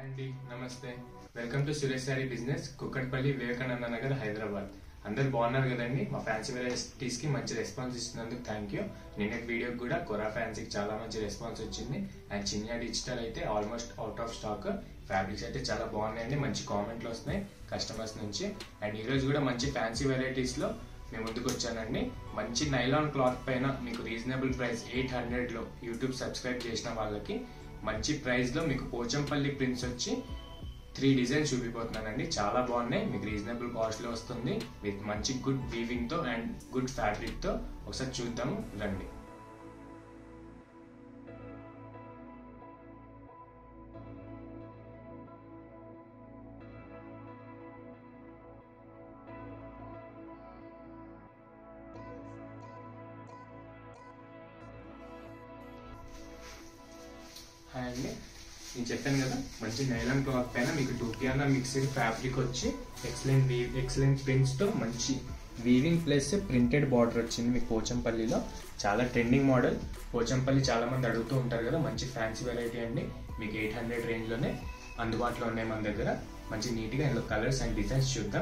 అండి నమస్తే welcome to Suresh sari business Kukatpally Vivekananda Nagar Hyderabad అందరు బాగున్నారు కదండి మా ఫ్యాన్సీ వెరైటీస్ కి మంచి రెస్పాన్స్ ఇచ్చినందుకు థ్యాంక్ యూ నిన్నటి వీడియోకి కూడా కొరా ఫ్యాన్సీకి చాలా మంచి రెస్పాన్స్ వచ్చింది అండ్ చిన్న డిజిటల్ అయితే almost out of stock fabrics అయితే చాలా బాగున్నాయండి మంచి కామెంట్లు వస్తున్నాయి కస్టమర్స్ నుంచి అండ్ ఈ రోజు కూడా మంచి ఫ్యాన్సీ వెరైటీస్ లో మేము ముందుకు వచ్చానండి మంచి నైలాన్ క్లాత్ పైన మీకు రీజనబుల్ ప్రైస్ ఎయిట్ హండ్రెడ్ లో యూట్యూబ్ సబ్స్క్రైబ్ చేసిన వాళ్ళకి మంచి ప్రైస్ లో మీకు పోచంపల్లి ప్రింట్స్ వచ్చి త్రీ డిజైన్స్ చూపిపోతున్నానండి చాలా బాగున్నాయి మీకు రీజనబుల్ కాస్ట్ లో వస్తుంది విత్ మంచి గుడ్ వీవింగ్ తో అండ్ గుడ్ ఫ్యాబ్రిక్ తో ఒకసారి చూద్దాం రండి హాయ్ అండి నేను చెప్పాను కదా మంచి నైలాన్ క్లాత్ పైన మీకు టూపియానా మిక్స్డ్ ఫ్యాబ్రిక్ వచ్చి ఎక్సలెంట్ వీవ్ ఎక్సలెంట్ ప్రింట్స్ తో మంచి వీవింగ్ ప్లస్ ప్రింటెడ్ బార్డర్ వచ్చింది మీకు పోచంపల్లిలో చాలా ట్రెండింగ్ మోడల్ పోచంపల్లి చాలా మంది అడుగుతూ ఉంటారు కదా మంచి ఫ్యాన్సీ వెరైటీ అండి మీకు ఎయిట్ హండ్రెడ్ రేంజ్ లోనే అందుబాటులో ఉన్నాయి మన దగ్గర మంచి నీట్ గా ఇందులో కలర్స్ అండ్ డిజైన్స్ చూద్దాం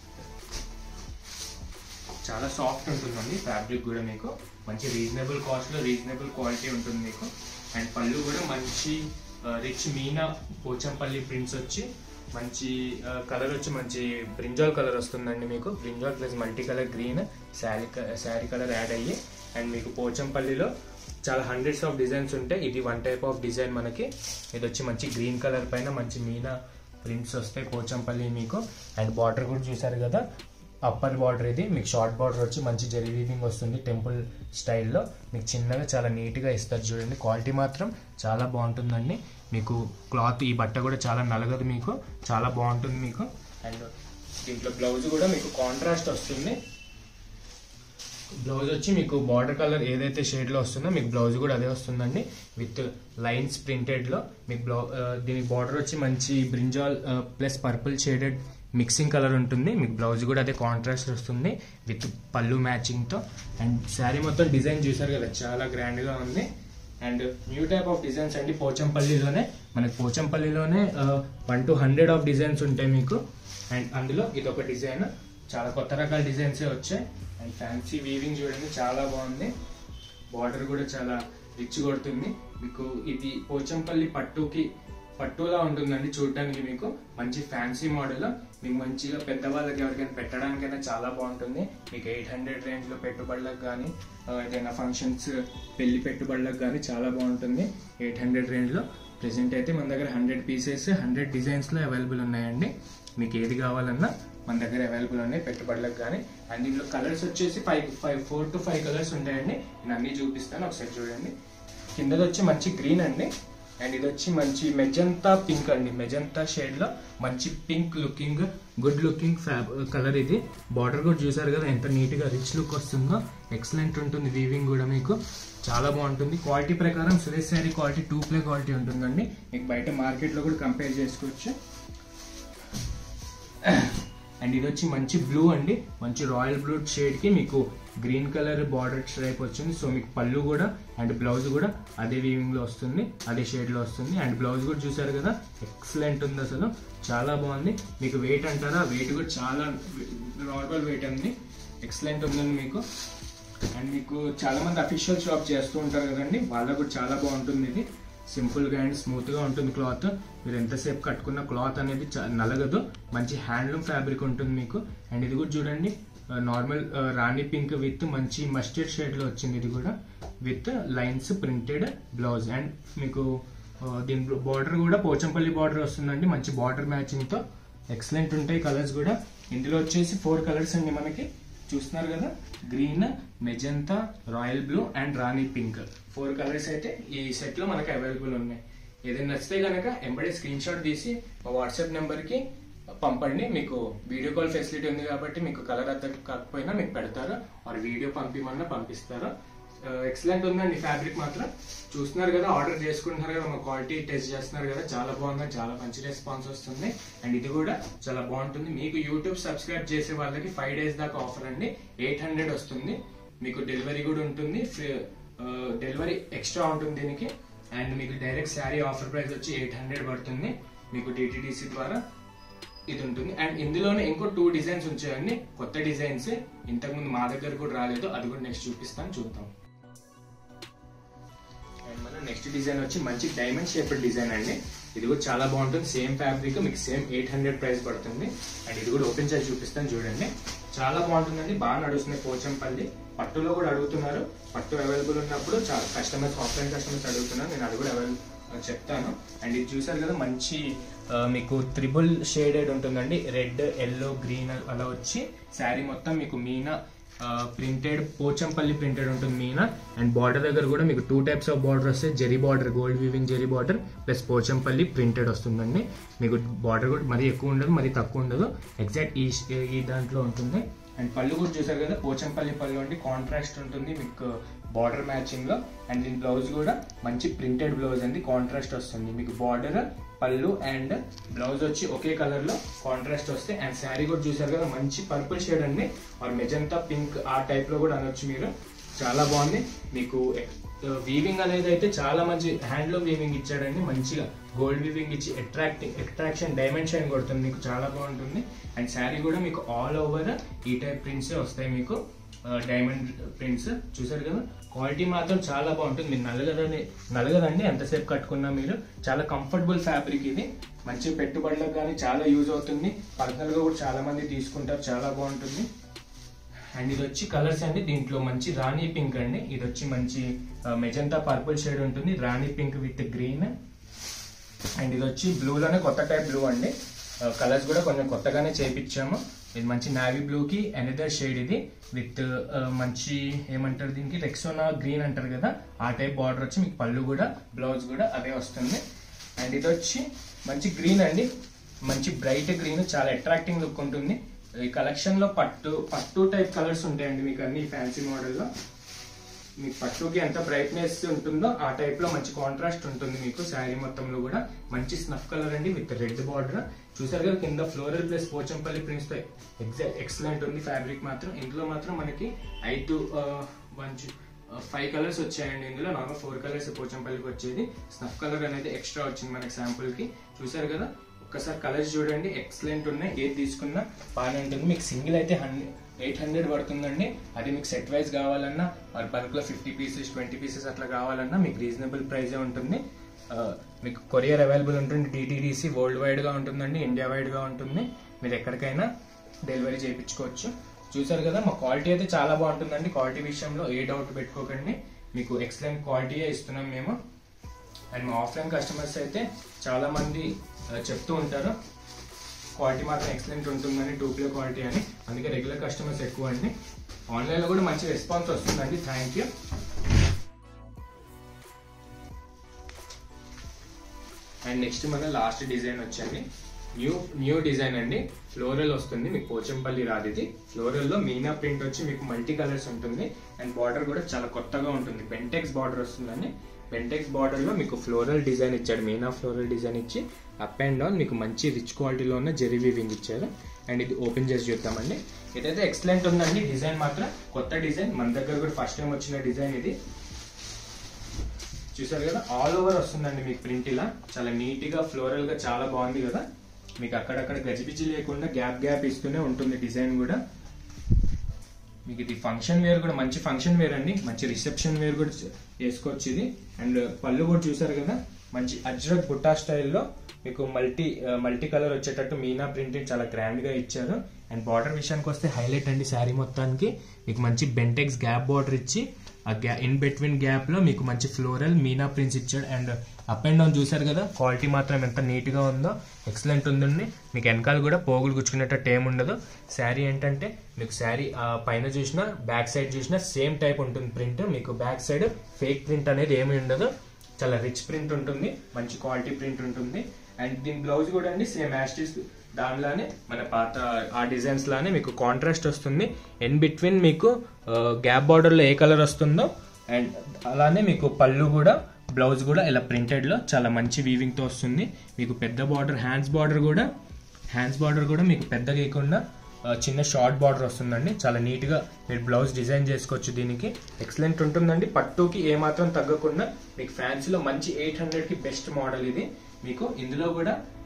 చాలా సాఫ్ట్ ఉంటుందండి ఫ్యాబ్రిక్ కూడా మీకు మంచి రీజనబుల్ కాస్ట్ లో రీజనబుల్ క్వాలిటీ ఉంటుంది మీకు అండ్ పళ్ళు కూడా మంచి రిచ్ మీనా పోచంపల్లి ప్రింట్స్ వచ్చి మంచి కలర్ వచ్చి మంచి బ్రింజాల్ కలర్ వస్తుందండి మీకు brinjal plus multi colour green sari sari colour add అయ్యి అండ్ మీకు పోచంపల్లిలో చాలా హండ్రెడ్స్ ఆఫ్ డిజైన్స్ ఉంటాయి ఇది వన్ టైప్ ఆఫ్ డిజైన్ మనకి ఇది వచ్చి మంచి గ్రీన్ కలర్ పైన మంచి మీనా ప్రింట్స్ వస్తాయి పోచంపల్లి మీకు అండ్ బార్డర్ కూడా చూసారు కదా అప్పర్ బార్డర్ ఇది మీకు షార్ట్ బార్డర్ వచ్చి మంచి జరీ వీవింగ్ వస్తుంది టెంపుల్ స్టైల్లో మీకు చిన్నగా చాలా నీట్గా ఇస్తారు చూడండి క్వాలిటీ మాత్రం చాలా బాగుంటుందండి మీకు క్లాత్ ఈ బట్ట కూడా చాలా నలగదు మీకు చాలా బాగుంటుంది మీకు అండ్ దీంట్లో బ్లౌజ్ కూడా మీకు కాంట్రాస్ట్ వస్తుంది బ్లౌజ్ వచ్చి మీకు బార్డర్ కలర్ ఏదైతే షేడ్లో వస్తుందో మీకు బ్లౌజ్ కూడా అదే వస్తుందండి విత్ లైన్స్ ప్రింటెడ్లో మీకు బ్లౌ దీనికి బార్డర్ వచ్చి మంచి brinjal plus purple shaded mixing colour ఉంటుంది మీకు బ్లౌజ్ కూడా అదే కాంట్రాస్ట్ వస్తుంది విత్ పళ్ళు మ్యాచింగ్తో అండ్ శారీ మొత్తం డిజైన్ చూసారు కదా చాలా గ్రాండ్గా ఉంది and new type of designs అండి పోచంపల్లిలోనే మనకి పోచంపల్లిలోనే one two hundred of designs ఉంటాయి మీకు అండ్ అందులో ఇది ఒక డిజైన్ చాలా కొత్త రకాల డిజైన్సే వచ్చాయి అండ్ ఫ్యాన్సీ వీవింగ్ చూడండి చాలా బాగుంది బార్డర్ కూడా చాలా రిచ్ కొడుతుంది మీకు ఇది పోచంపల్లి పట్టుకి పట్టులా ఉంటుందండి చూడడానికి మీకు మంచి ఫ్యాన్సీ మోడల్ మీకు మంచిగా పెద్దవాళ్ళకి ఎవరికైనా పెట్టడానికైనా చాలా బాగుంటుంది మీకు ఎయిట్ హండ్రెడ్ రేంజ్ లో పెట్టుబడులకు కానీ ఏదైనా ఫంక్షన్స్ పెళ్లి పెట్టుబడులకు కానీ చాలా బాగుంటుంది ఎయిట్ హండ్రెడ్ రేంజ్ లో ప్రెసెంట్ అయితే మన దగ్గర హండ్రెడ్ పీసెస్ హండ్రెడ్ డిజైన్స్ లో అవైలబుల్ ఉన్నాయండి మీకు ఏది కావాలన్నా మన దగ్గర అవైలబుల్ ఉన్నాయి పెట్టుబడులకు కానీ అండ్ దీంట్లో కలర్స్ వచ్చేసి five five four to five colours ఉంటాయండి నేను అన్ని చూపిస్తాను ఒకసారి చూడండి కిందది వచ్చి మంచి గ్రీన్ అండి అండ్ ఇది వచ్చి మంచి మెజంతా పింక్ అండి మెజంతా షేడ్ లో మంచి pink looking good looking fab colour ఇది బార్డర్ కూడా చూసారు కదా ఎంత నీట్ గా రిచ్ లుక్ వస్తుందో ఎక్సలెంట్ ఉంటుంది వీవింగ్ కూడా మీకు చాలా బాగుంటుంది క్వాలిటీ ప్రకారం Suresh sari quality to play quality ఉంటుందండి మీకు బయట మార్కెట్ లో కూడా కంపేర్ చేసుకోవచ్చు అండ్ ఇది వచ్చి మంచి బ్లూ అండి మంచి రాయల్ బ్లూ షేడ్ కి మీకు గ్రీన్ కలర్ బార్డర్ స్ట్రైప్ వచ్చింది సో మీకు పళ్ళు కూడా అండ్ బ్లౌజ్ కూడా అదే వీవింగ్ లో వస్తుంది అదే షేడ్ లో వస్తుంది అండ్ బ్లౌజ్ కూడా చూసారు కదా ఎక్సలెంట్ ఉంది అసలు చాలా బాగుంది మీకు వెయిట్ అంటారా వెయిట్ కూడా చాలా నార్మల్ వెయిట్ ఉంది ఎక్సలెంట్ ఉందండి మీకు అండ్ మీకు చాలా మంది అఫీషియల్ షాప్ చేస్తూ ఉంటారు కదండి వాళ్ళకు కూడా చాలా బాగుంటుంది ఇది సింపుల్ గా అండ్ స్మూత్ గా ఉంటుంది క్లాత్ మీరు ఎంతసేపు కట్టుకున్న క్లాత్ అనేది నలగదు మంచి హ్యాండ్లూమ్ ఫ్యాబ్రిక్ ఉంటుంది మీకు అండ్ ఇది కూడా చూడండి నార్మల్ రాణి పింక్ విత్ మంచి మస్టర్డ్ షేడ్ లో వచ్చింది ఇది కూడా with lines printed blouse and మీకు దీని బార్డర్ కూడా పోచంపల్లి బార్డర్ వస్తుందండి మంచి బార్డర్ మ్యాచింగ్ తో ఎక్సలెంట్ ఉంటాయి కలర్స్ కూడా ఇందులో వచ్చేసి ఫోర్ కలర్స్ అండి మనకి చూస్తున్నారు కదా green magenta royal blue and rani pink four colours అయితే ఈ సెట్ లో మనకి అవైలబుల్ ఉన్నాయి ఏదైనా నచ్చితే కనుక ఎంబడే స్క్రీన్ షాట్ తీసి మా వాట్సాప్ నెంబర్ కి పంపండి మీకు వీడియో కాల్ ఫెసిలిటీ ఉంది కాబట్టి మీకు కలర్ అర్థం కాకపోయినా మీకు పెడతారు వారు వీడియో పంపిమన్నా పంపిస్తారు ఎక్సలెంట్ ఉందండి ఫ్యాబ్రిక్ మాత్రం చూస్తున్నారు కదా ఆర్డర్ చేసుకుంటున్నారు కదా మా క్వాలిటీ టెస్ట్ చేస్తున్నారు కదా చాలా బాగుంది చాలా మంచి రెస్పాన్స్ వస్తుంది అండ్ ఇది కూడా చాలా బాగుంటుంది మీకు యూట్యూబ్ సబ్స్క్రైబ్ చేసే వాళ్ళకి ఫైవ్ డేస్ దాకా ఆఫర్ అండి ఎయిట్ హండ్రెడ్ వస్తుంది మీకు డెలివరీ కూడా ఉంటుంది డెలివరీ ఎక్స్ట్రా ఉంటుంది దీనికి అండ్ మీకు డైరెక్ట్ శారీ ఆఫర్ ప్రైస్ వచ్చి ఎయిట్ హండ్రెడ్ పడుతుంది మీకు డిటిడిసి ద్వారా ఇది ఉంటుంది అండ్ ఇందులోనే ఇంకో టూ డిజైన్స్ ఉంచాయండి కొత్త డిజైన్స్ ఇంతకుముందు మా దగ్గర కూడా రాలేదు అది కూడా నెక్స్ట్ చూపిస్తాను చూద్దాం అండ్ మన నెక్స్ట్ డిజైన్ వచ్చి మంచి డైమండ్ షేప్డ్ డిజైన్ అండి ఇది కూడా చాలా బాగుంటుంది సేమ్ ఫ్యాబ్రిక్ మీకు సేమ్ ఎయిట్ హండ్రెడ్ ప్రైస్ పడుతుంది అండ్ ఇది కూడా ఓపెన్ చేసి చూపిస్తాను చూడండి చాలా బాగుంటుందండి బాగా నడుస్తుంది పోచంపల్లి పట్టులో కూడా అడుగుతున్నారు పట్టు అవైలబుల్ ఉన్నప్పుడు చాలా కస్టమర్స్ ఆఫ్లైన్ కస్టమర్స్ అడుగుతున్నారు నేను అది కూడా అవైలబుల్ చెప్తాను అండ్ ఇది చూసారు కదా మంచి ఆ, మీకు త్రిబుల్ షేడెడ్ ఉంటుందండి రెడ్ ఎల్లో గ్రీన్ అలా వచ్చి శారీ మొత్తం మీకు మీనా ప్రింటెడ్ పోచంపల్లి ప్రింటెడ్ ఉంటుంది మీనా అండ్ బార్డర్ దగ్గర కూడా మీకు టూ టైప్స్ ఆఫ్ బార్డర్ వస్తాయి zari border gold weaving zari border plus Pochampally printed వస్తుందండి మీకు బార్డర్ కూడా మరీ ఎక్కువ ఉండదు మరీ తక్కువ ఉండదు ఎగ్జాక్ట్ ఈ ఈ దాంట్లో ఉంటుంది అండ్ పళ్ళు కూడా చూసారు కదా పోచంపల్లి పళ్ళు అండి కాంట్రాస్ట్ ఉంటుంది మీకు బార్డర్ మ్యాచింగ్ లో అండ్ దీని బ్లౌజ్ కూడా మంచి ప్రింటెడ్ బ్లౌజ్ అండి కాంట్రాస్ట్ వస్తుంది మీకు బార్డర్ పళ్ళు అండ్ బ్లౌజ్ వచ్చి ఒకే కలర్ లో కాంట్రాస్ట్ వస్తే అండ్ శారీ కూడా చూసారు కదా మంచి పర్పుల్ షేడ్ అండి ఆర్ మెజంతా పింక్ ఆ టైప్ లో కూడా అనొచ్చు మీరు చాలా బాగుంది మీకు వీవింగ్ అనేది అయితే చాలా మంచి హ్యాండ్ లో వీవింగ్ ఇచ్చాడండి మంచిగా గోల్డ్ వీవింగ్ ఇచ్చి అట్రాక్టింగ్ అట్రాక్షన్ డైమండ్ షైన్ కొడుతుంది మీకు చాలా బాగుంటుంది అండ్ శారీ కూడా మీకు ఆల్ ఓవర్ ఈ టైప్ ప్రింట్స్ వస్తాయి మీకు డైమండ్ ప్రింట్స్ చూసారు కదా క్వాలిటీ మాత్రం చాలా బాగుంటుంది మీరు నలగదని నలగదండి ఎంతసేపు కట్టుకున్నా మీరు చాలా కంఫర్టబుల్ ఫ్యాబ్రిక్ ఇది మంచి పెట్టుబడులకు కానీ చాలా యూజ్ అవుతుంది పర్సనల్ గా కూడా చాలా మంది తీసుకుంటారు చాలా బాగుంటుంది అండ్ ఇది వచ్చి కలర్స్ అండి దీంట్లో మంచి రాణి పింక్ అండి ఇది వచ్చి మంచి మెజంతా పర్పుల్ షేడ్ ఉంటుంది rani pink with green and ఇది వచ్చి బ్లూలోనే కొత్త టైప్ బ్లూ అండి కలర్స్ కూడా కొంచెం కొత్తగానే చేపించాము ఇది మంచి నావీ బ్లూ కి అనదర్ షేడ్ ఇది విత్ మంచి ఏమంటారు దీనికి రెక్సోనా గ్రీన్ అంటారు కదా ఆ టైప్ బార్డర్ వచ్చి మీకు పళ్ళు కూడా బ్లౌజ్ కూడా అదే వస్తుంది అండ్ ఇది వచ్చి మంచి గ్రీన్ అండి మంచి బ్రైట్ గ్రీన్ చాలా అట్రాక్టింగ్ లుక్ ఉంటుంది ఈ కలెక్షన్ లో పట్టు పట్టు టైప్ కలర్స్ ఉంటాయండి మీకు అన్ని ఫ్యాన్సీ మోడల్లో మీకు పట్టుకి ఎంత బ్రైట్నెస్ ఉంటుందో ఆ టైప్ లో మంచి కాంట్రాస్ట్ ఉంటుంది మీకు శారీ మొత్తంలో కూడా మంచి స్నఫ్ కలర్ అండి విత్ రెడ్ బార్డర్ చూసారు కదా కింద ఫ్లోరల్ ప్లస్ పోచంపల్లి ప్రింట్స్ తో ఎగ్జాక్ట్ ఎక్సలెంట్ ఉంది ఫ్యాబ్రిక్ మాత్రం ఇందులో మాత్రం మనకి ఐదు వన్ ఫైవ్ కలర్స్ వచ్చాయండి ఇందులో నార్మల్ ఫోర్ కలర్స్ పోచంపల్లికి వచ్చేది స్నఫ్ కలర్ అనేది ఎక్స్ట్రా వచ్చింది మనకి శాంపుల్ కి చూసారు కదా ఒక్కసారి కలర్స్ చూడండి ఎక్సలెంట్ ఉన్నాయి ఏది తీసుకున్నా బాగానే ఉంటుంది మీకు సింగిల్ అయితే హండ్రెడ్ ఎయిట్ హండ్రెడ్ పడుతుందండి అది మీకు సెట్ వైజ్ కావాలన్నా మరి బల్క్ లో ఫిఫ్టీ పీసెస్ ట్వంటీ పీసెస్ అట్లా కావాలన్నా మీకు రీజనబుల్ ప్రైజే ఉంటుంది ఆ, మీకు కొరియర్ అవైలబుల్ ఉంటుంది డిటీడీసీ వరల్డ్ వైడ్ గా ఉంటుందండి ఇండియా వైడ్ గా ఉంటుంది మీరు ఎక్కడికైనా డెలివరీ చేయించుకోవచ్చు చూసారు కదా మా క్వాలిటీ అయితే చాలా బాగుంటుందండి క్వాలిటీ విషయంలో ఏ డౌట్ పెట్టుకోకండి మీకు ఎక్సలెంట్ క్వాలిటీయే ఇస్తున్నాం మేము అండ్ మా ఆఫ్లైన్ కస్టమర్స్ అయితే చాలా మంది ఆ, చెప్తూ ఉంటారు క్వాలిటీ మాత్రం ఎక్సలెంట్ ఉంటుందని టూ ప్లే క్వాలిటీ అని అందుకే రెగ్యులర్ కస్టమర్స్ ఎక్కువ అండి ఆన్లైన్లో కూడా మంచి రెస్పాన్స్ వస్తుందండి థ్యాంక్ యూ అండ్ నెక్స్ట్ మన లాస్ట్ డిజైన్ వచ్చండి న్యూ న్యూ డిజైన్ అండి ఫ్లోరల్ వస్తుంది మీకు పోచంపల్లి రాదు ఇది ఫ్లోరల్ లో మీనా ప్రింట్ వచ్చి మీకు మల్టీ కలర్స్ ఉంటుంది అండ్ బార్డర్ కూడా చాలా కొత్తగా ఉంటుంది బెంటెక్స్ బార్డర్ వస్తుందండి బెంటెక్స్ బార్డర్ లో మీకు ఫ్లోరల్ డిజైన్ ఇచ్చాడు మీనా ఫ్లోరల్ డిజైన్ ఇచ్చి అప్ అండ్ డౌన్ మీకు మంచి రిచ్ క్వాలిటీలో ఉన్న జెరీ వీవింగ్ ఇచ్చారు అండ్ ఇది ఓపెన్ చేసి చూద్దామండి ఇదైతే ఎక్సలెంట్ ఉందండి డిజైన్ మాత్రం కొత్త డిజైన్ మన దగ్గర కూడా ఫస్ట్ టైం వచ్చిన డిజైన్ ఇది చూసారు కదా ఆల్ ఓవర్ వస్తుందండి మీకు ప్రింట్ ఇలా చాలా నీట్ గా ఫ్లోరల్ గా చాలా బాగుంది కదా మీకు అక్కడక్కడ గజిబిజి లేకుండా గ్యాప్ గ్యాప్ ఇస్తూనే ఉంటుంది డిజైన్ కూడా మీకు ఇది ఫంక్షన్ వేర్ కూడా మంచి ఫంక్షన్ వేర్ అండి మంచి రిసెప్షన్ వేర్ కూడా చే- వేసుకోవచ్చు ఇది అండ్ పళ్ళు కూడా చూసారు కదా మంచి అజ్రక్ బుట్టా స్టైల్లో మీకు మల్టీ మల్టీ కలర్ వచ్చేటట్టు మీనా ప్రింటింగ్ చాలా గ్రాండ్ గా ఇచ్చారు అండ్ బార్డర్ విషయానికి వస్తే హైలైట్ అండి శారీ మొత్తానికి మీకు మంచి బెంటెక్స్ గ్యాప్ బార్డర్ ఇచ్చి ఆ గ్యా ఇన్ బిట్వీన్ గ్యాప్ లో మీకు మంచి ఫ్లోరల్ మీనా ప్రింట్స్ ఇచ్చాడు అండ్ అప్ అండ్ డౌన్ చూసారు కదా క్వాలిటీ మాత్రం ఎంత నీట్ గా ఉందో ఎక్సలెంట్ ఉందండి మీకు వెనకాల కూడా పోగులు గుచ్చుకునేటట్టు ఏం ఉండదు శారీ ఏంటంటే మీకు శారీ పైన చూసినా బ్యాక్ సైడ్ చూసినా సేమ్ టైప్ ఉంటుంది ప్రింట్ మీకు బ్యాక్ సైడ్ ఫేక్ ప్రింట్ అనేది ఏమి ఉండదు చాలా రిచ్ ప్రింట్ ఉంటుంది మంచి క్వాలిటీ ప్రింట్ ఉంటుంది అండ్ దీని బ్లౌజ్ కూడా అండి సేమ్ యాస్టిస్ దానిలానే మన పాత ఆ డిజైన్స్ లానే మీకు కాంట్రాస్ట్ వస్తుంది ఇన్ బిట్వీన్ మీకు గ్యాప్ బార్డర్ లో ఏ కలర్ వస్తుందో అండ్ అలానే మీకు పళ్ళు కూడా బ్లౌజ్ కూడా ఇలా ప్రింటెడ్ లో చాలా మంచి వీవింగ్ తో వస్తుంది మీకు పెద్ద బార్డర్ హ్యాండ్స్ బార్డర్ కూడా హ్యాండ్స్ బార్డర్ కూడా మీకు పెద్ద గీయకుండా ఆ, చిన్న షార్ట్ బార్డర్ వస్తుందండి చాలా నీట్ గా మీరు బ్లౌజ్ డిజైన్ చేసుకోవచ్చు దీనికి ఎక్సలెంట్ ఉంటుందండి పట్టుకి ఏ మాత్రం తగ్గకుండా మీకు ఫ్యాన్సీలో మంచి ఎయిట్ హండ్రెడ్ కి బెస్ట్ మోడల్ ఇది మీకు ఇందులో కూడా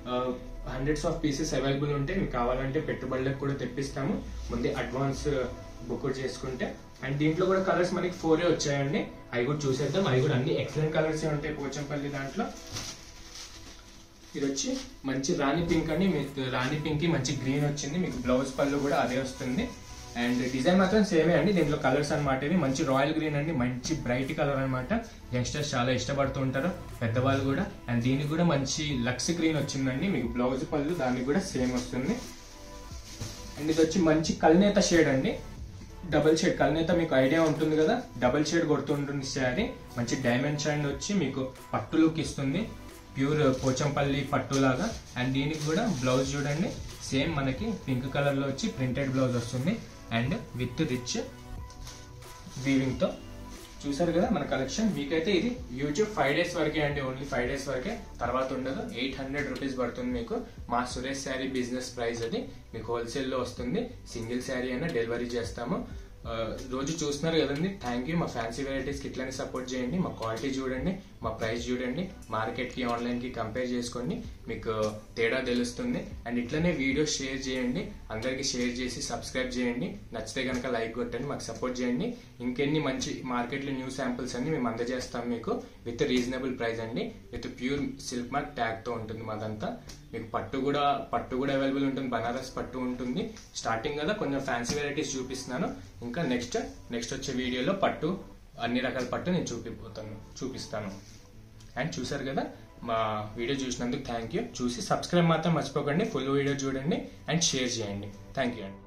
హండ్రెడ్స్ ఆఫ్ పీసెస్ అవైలబుల్ ఉంటే మీకు కావాలంటే పెట్టుబడులకు కూడా తెప్పిస్తాము ముందే అడ్వాన్స్ బుక్ చేసుకుంటే అండ్ దీంట్లో కూడా కలర్స్ మనకి ఫోరే వచ్చాయండి అవి కూడా చూసేద్దాం అవి కూడా అన్ని ఎక్సలెంట్ కలర్స్ ఉంటాయి పోచంపల్లి దాంట్లో ఇది వచ్చి మంచి రాణి పింక్ అండి మీకు రాణి పింక్ కి మంచి గ్రీన్ వచ్చింది మీకు బ్లౌజ్ పళ్ళు కూడా అదే వస్తుంది అండ్ డిజైన్ మాత్రం సేమే అండి దీంట్లో కలర్స్ అనమాట ఇవి మంచి రాయల్ గ్రీన్ అండి మంచి బ్రైట్ కలర్ అనమాట యంగ్స్టర్స్ చాలా ఇష్టపడుతూ ఉంటారు పెద్దవాళ్ళు కూడా అండ్ దీనికి కూడా మంచి లక్స్ గ్రీన్ వచ్చిందండి మీకు బ్లౌజ్ పళ్ళు దానికి కూడా సేమ్ వస్తుంది అండ్ ఇది వచ్చి మంచి కల్నేత షేడ్ అండి డబుల్ షేడ్ కల్నేత మీకు ఐడియా ఉంటుంది కదా డబుల్ షేడ్ కొడుతుంటుంది శారీ మంచి డైమండ్ షైన్ వచ్చి మీకు పట్టు లుక్ ఇస్తుంది ప్యూర్ పోచంపల్లి పట్టు లాగా అండ్ దీనికి కూడా బ్లౌజ్ చూడండి సేమ్ మనకి పింక్ కలర్ లో వచ్చి ప్రింటెడ్ బ్లౌజ్ వస్తుంది అండ్ విత్ రిచ్ వీవింగ్ తో చూసారు కదా మన కలెక్షన్ మీకైతే ఇది యూట్యూబ్ ఫైవ్ డేస్ వరకే అండి ఓన్లీ ఫైవ్ డేస్ వరకే తర్వాత ఉండదు ఎయిట్ హండ్రెడ్ రూపీస్ పడుతుంది మీకు మా సురేష్ శారీ బిజినెస్ ప్రైస్ అది మీకు హోల్సేల్ లో వస్తుంది సింగిల్ శారీ అయినా డెలివరీ చేస్తాము ఆ, రోజు చూస్తున్నారు కదండి థ్యాంక్ యూ మా ఫ్యాన్సీ వెరైటీస్ కి ఇట్లానే సపోర్ట్ చేయండి మా క్వాలిటీ చూడండి మా ప్రైస్ చూడండి మార్కెట్ కి ఆన్లైన్ కి కంపేర్ చేసుకోండి మీకు తేడా తెలుస్తుంది అండ్ ఇట్లనే వీడియో షేర్ చేయండి అందరికి షేర్ చేసి సబ్స్క్రైబ్ చేయండి నచ్చితే కనుక లైక్ కొట్టండి మాకు సపోర్ట్ చేయండి ఇంకెన్ని మంచి మార్కెట్లో న్యూ శాంపుల్స్ అన్ని మేము అందజేస్తాం మీకు విత్ రీజనబుల్ ప్రైస్ అండి with pure silk mark tag తో ఉంటుంది మాదంతా మీకు పట్టు కూడా పట్టు కూడా అవైలబుల్ ఉంటుంది బనారస్ పట్టు ఉంటుంది స్టార్టింగ్ కదా కొంచెం ఫ్యాన్సీ వెరైటీస్ చూపిస్తున్నాను ఇంకా నెక్స్ట్ నెక్స్ట్ వచ్చే వీడియోలో పట్టు అన్ని రకాల పట్టు నేను చూపిపోతాను చూపిస్తాను అండ్ చూసారు కదా మా వీడియో చూసినందుకు థ్యాంక్ యూ చూసి సబ్స్క్రైబ్ మాత్రం మర్చిపోకండి ఫుల్ వీడియో చూడండి అండ్ షేర్ చేయండి థ్యాంక్ యూ అండి